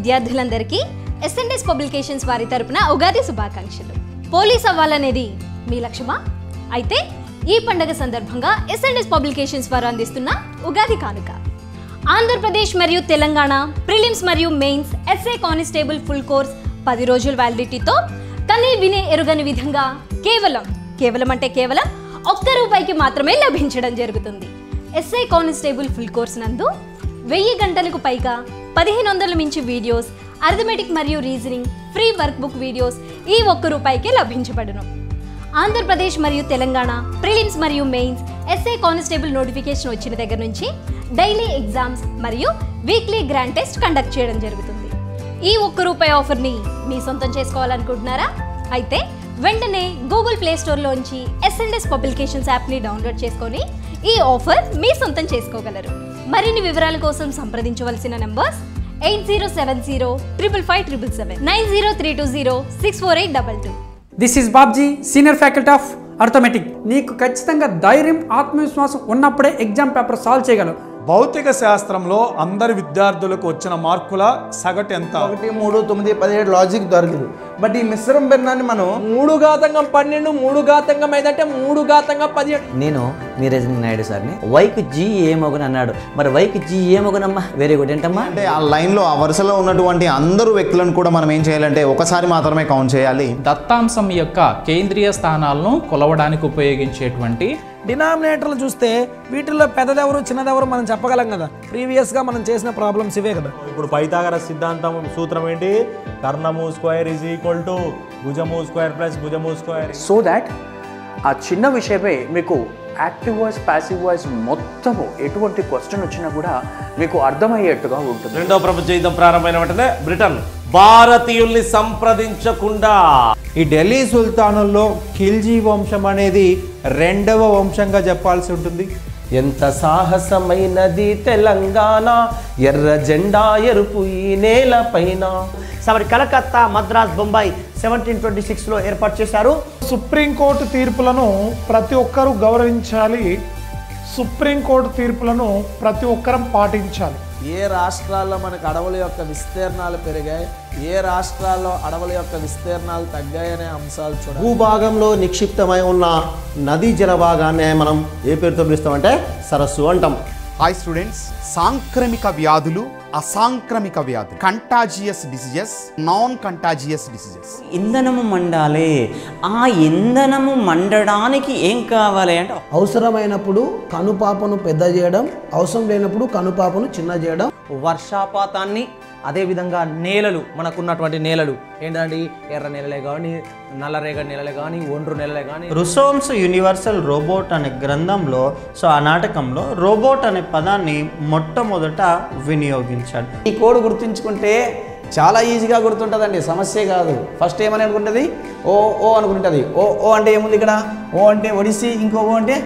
విద్యార్థులందరికీ SNS publications వారి తరపున ఉగాది శుభాకాంక్షలు పోలీస్ అవ్వాలనేది మీ లక్ష్యమా అయితే ఈ పండగ సందర్భంగా ఎస్ఎన్ఎస్ పబ్లికేషన్స్ వారు అందిస్తున్న ఉగాది కానుక ఆంధ్రప్రదేశ్ మరియు తెలంగాణ ప్రిలిమ్స్ మరియు mains SA constable full course పది రోజుల వ్యాలిడిటీతో కనీ వినే ఎరుగని విధంగా కేవలం కేవలం అంటే కేవలం ఒక్క రూపాయికి మాత్రమే లభించడం జరుగుతుంది ఎస్ఐ కానిస్టేబుల్ ఫుల్ కోర్స్ నందు వెయ్యి గంటలకు పైగా పదిహేను వందల మించి వీడియోస్ అర్థమెటిక్ మరియు reasoning free work book videos ఈ ఒక్క రూపాయికే లభించబడును ఆంధ్రప్రదేశ్ మరియు తెలంగాణ ప్రిలిమ్స్ మరియు మెయిన్స్ ఎస్ఏ కానిస్టేబుల్ నోటిఫికేషన్ వచ్చిన దగ్గర నుంచి డైలీ ఎగ్జామ్స్ మరియు వీక్లీ గ్రాండ్ టెస్ట్ కండక్ట్ చేయడం జరుగుతుంది ఈ ఒక్క రూపాయి ఆఫర్ని మీ సొంతం చేసుకోవాలనుకుంటున్నారా అయితే వెంటనే గూగుల్ ప్లే స్టోర్లోంచి ఎస్ఎన్ఎస్ పబ్లికేషన్స్ యాప్ని డౌన్లోడ్ చేసుకొని ఈ ఆఫర్ మీ సొంతం చేసుకోగలరు మరిన్ని వివరాల కోసం సంప్రదించవలసిన numbers eight zero seven zero triple five triple seven nine zero three two zero six four eight double two this is Babji senior faculty of arithmetic నీకు ఖచ్చితంగా ధైర్యం ఆత్మవిశ్వాసం ఉన్నప్పుడే ఎగ్జామ్ పేపర్ సాల్వ్ చేయగలవు భౌతిక శాస్త్రంలో అందరి విద్యార్థులకు వచ్చిన మార్కుల సగటు ఎంత ఒకటి మూడు తొమ్మిది పదిహేడు లాజిక్ దొరకదు బట్ ఈ మిశ్రమ భిన్నాన్ని మనం మూడు ఘాతంగం పన్నెండు మూడు ఘాతంగం ఐదంటే మూడు ఘాతంగం పదిహేడు నేను మీ రజనీ నాయుడు సార్ని వైకి జీ ఏమొగని అన్నాడు మరి వైకి జీ ఏమొగనమ్మా వెరీ గుడ్ ఏంటమ్మా అంటే ఆ లైన్లో ఆ వరుసలో ఉన్నటువంటి అందరూ వ్యక్తులను కూడా మనం ఏం చేయాలంటే ఒకసారి మాత్రమే కౌంట్ చేయాలి దత్తాంశం యొక్క కేంద్రీయ స్థానాలను కొలవడానికి ఉపయోగించేటువంటి డినామినేటర్లు చూస్తే వీటిల్లో పెద్దదెవరు చిన్నదెవరు మనం చెప్పగలం కదా ప్రీవియస్గా మనం చేసిన ప్రాబ్లమ్స్ ఇవే కదా ఇప్పుడు పైథాగర సిద్ధాంతం సూత్రం ఏంటి కర్ణము స్క్వేర్ ఈజ్ ఈక్వల్ టు భుజము స్క్వేర్ ప్లస్ భుజము స్క్వేర్ సో దాట్ ఆ చిన్న విషయమే మీకు యాక్టివ్ వాయిస్ ప్యాసివ్ వాయిస్ మొత్తము ఎటువంటి క్వశ్చన్ వచ్చినా కూడా మీకు అర్థమయ్యేట్టుగా ఉంటుంది రెండో ప్రపంచ యుద్ధం ప్రారంభమైన వెంటనే బ్రిటన్ భారతీయుల్ని సంప్రదించకుండా ఈ ఢిల్లీ సుల్తానుల్లో ఖిల్జీ వంశం అనేది రెండవ వంశంగా చెప్పాల్సి ఉంటుంది ఎంత సాహసమైనది తెలంగాణ ఎర్ర జెండా ఎరుపు ఈ నేల పైన సవరి కలకత్తా మద్రాస్ బొంబాయి సెవెంటీన్ ట్వంటీ సిక్స్లో ఏర్పాటు చేశారు సుప్రీంకోర్టు తీర్పులను ప్రతి ఒక్కరూ గౌరవించాలి సుప్రీంకోర్టు తీర్పులను ప్రతి ఒక్కరం పాటించాలి ఏ రాష్ట్రాల్లో మనకు అడవుల యొక్క విస్తీర్ణాలు పెరిగాయి ఏ రాష్ట్రాల్లో అడవుల యొక్క విస్తీర్ణాలు తగ్గాయనే అంశాలు చూడాలి భూభాగంలో నిక్షిప్తమై ఉన్న నదీ జలభాగాన్ని మనం ఏ పేరుతో పిలుస్తామంటే సరస్సు అంటాం హాయ్ స్టూడెంట్స్ సాంక్రమిక వ్యాధులు అసాంక్రమిక వ్యాధులు contagious diseases non contagious diseases ఇంధనము మండాలి ఆ ఇంధనము మండడానికి ఏం కావాలి అంటే అవసరమైనప్పుడు కనుపాపను పెద్ద చేయడం అవసరం లేనప్పుడు కనుపాపను చిన్న చేయడం వర్షాపాతాన్ని అదేవిధంగా నేలలు మనకున్నటువంటి నేలలు ఏంటంటే ఎర్ర నేలలే కానీ నల్లరేగడి నేలలే కానీ ఒండ్రు నేలలే కానీ రుసోమ్స్ యూనివర్సల్ రోబోట్ అనే గ్రంథంలో సో ఆ నాటకంలో రోబోట్ అనే పదాన్ని మొట్టమొదట వినియోగించాడు ఈ కోడ్ గుర్తుంచుకుంటే చాలా ఈజీగా గుర్తుంటుందండి సమస్య కాదు ఫస్ట్ ఏమని అనుకుంటుంది ఓ ఓ అనుకుంటుంది ఓ ఓ అంటే ఏముంది ఇక్కడ ఓ అంటే ఒడిసి ఇంకో ఓ అంటే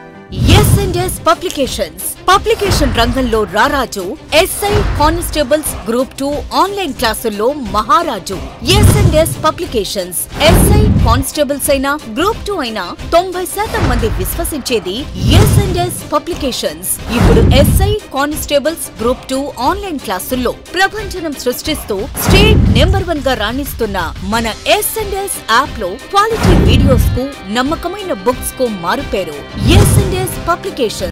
S and S publications publication రంగంలో రారాజు SI constables group two online క్లాసుల్లో మహారాజు S and S publications SI constables అయినా గ్రూప్ టూ అయినా తొంభై శాతం మంది విశ్వసించేది ఎస్ అండ్ ఎస్ పబ్లికేషన్స్ ఇప్పుడు SI constables group two online క్లాసుల్లో ప్రభంజనం సృష్టిస్తూ స్టేట్ నెంబర్ వన్ గా రాణిస్తున్న మన ఎస్ అండ్ ఎస్ యాప్ లో క్వాలిటీ వీడియోస్ కు నమ్మకమైన బుక్స్ కు మారుపేరు ఎస్ అండ్ ఎస్ పబ్లికేషన్